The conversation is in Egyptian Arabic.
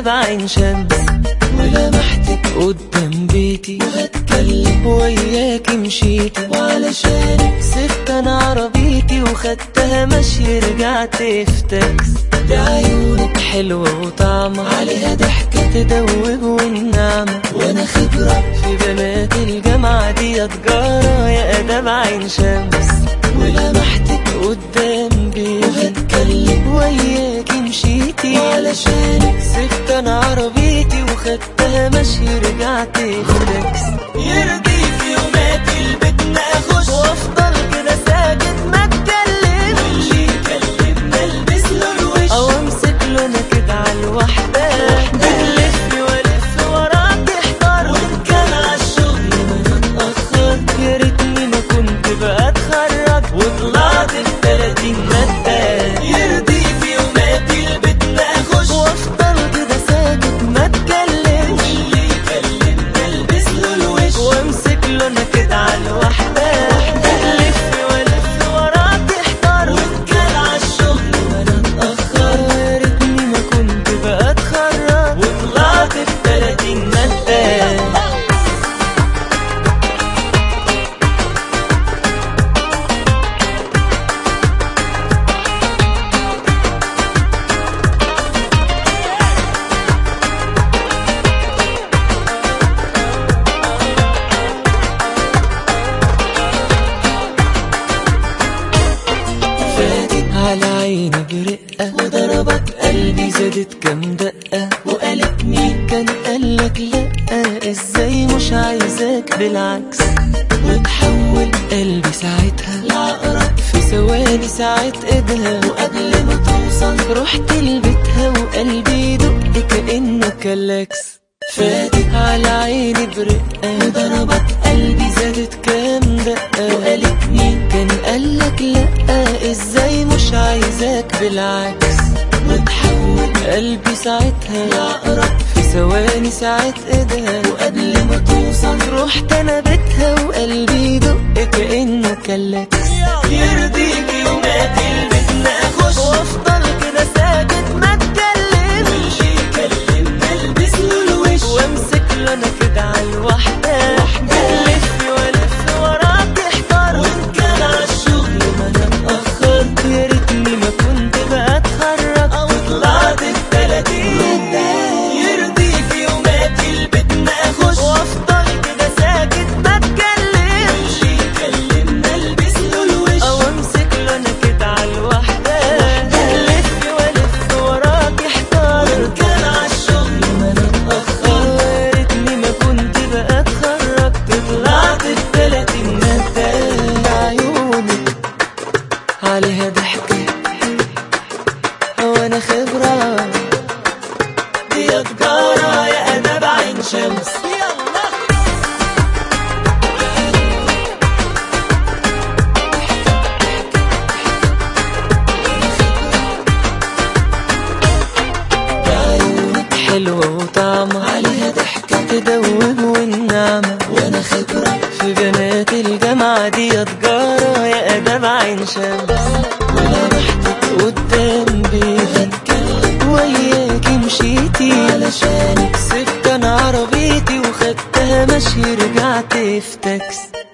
اداب عين شمس ولمحتك قدام بيتي وهتكلم وياكي مشيتي وعلشانك سبت انا عربيتي وخدتها مشي رجعت في تاكس دي عيونك حلوة وطعمة عليها ضحكة تدوب والنعمة وانا خبرة في بنات الجامعة دي يا تجارة يا اداب عين شمس ولمحتك قدام بيتي وهتكلم وياكي مشيتي وعلشانك سبت انا عربيتي وخدتها مشي رجعت في تاكس يرضي في يوماتي البيت اخش وافضل كده ساكت ما اتكلم واللي يكلمنا البس له الوش او امسك له انا كده على الوحده بلف والف وراك احتار وان كان عالشغل ما انا اتاخر يا ريتني ما كنت بقى اتخرج وطلعت في 30 ماده يرضي في يوماتي البيت اخش وافضل كده ساكت ما اتكلم واللي يكلمنا البس له الوش وامسك له انا كده على الوحده بلف والف وراك احتار وان كان عالشغل ما انا اتاخر يا ريتني ما كنت بقى اتخرج وطلعت في 30 ماده فاتت على عيني برقة وضربت قلبي زادت كام دقة وقالت مين كان قالك لأ ازاي مش عايزاك بالعكس وتحول قلبي ساعتها لعقرب في ثواني ساعة ايدها وقبل ما توصل رحت لبيتها وقلبي يدق كأنه كلاكس فاتت على عيني برقة وضربت قلبي زادت كام دقة وقالت مين كان قالك لأ ازاي مش عايزاك بالعكس وتحول قلبي ساعتها لعقرب في ثواني ساعة ايدها وقبل ما توصل رحت انا بيتها وقلبي يدق كأنه كلاكس يرضيك يوماتي البيت اخش وافضل كده ساكت ما اتكلم واللي يكلمنا البس له الوش وامسك له انا كده على الوحده الف والف وراك احتار وان كان عالشغل ما انا اتاخرت يا ريتني ما كنت بقى اتخرج او طلعت في 30 يرضي في يوماتي البيت اخش وافضل كده ساكت ما اتكلم واللي يكلمنا البس له الوش او امسك له انا كده على الوحده الف والف وراك احتار وان كان عالشغل ما انا اتاخر يا ريتني ما كنت بقى اتخرجت طلعت في 30 ماده عيونك عليها ضحكه وانا خبره دي يا تجاره يا اداب عين شمس يلا عيونك حلوة وطعمة عليها ضحكة تدوب والنعمة وانا خبرة في بنات الجامعة دي يا تجارة يا اداب عين شمس ولمحتك قدام بيتك وياكي مشيتي علشانك سبت انا عربيتي وخدتها مشي رجعت في تاكس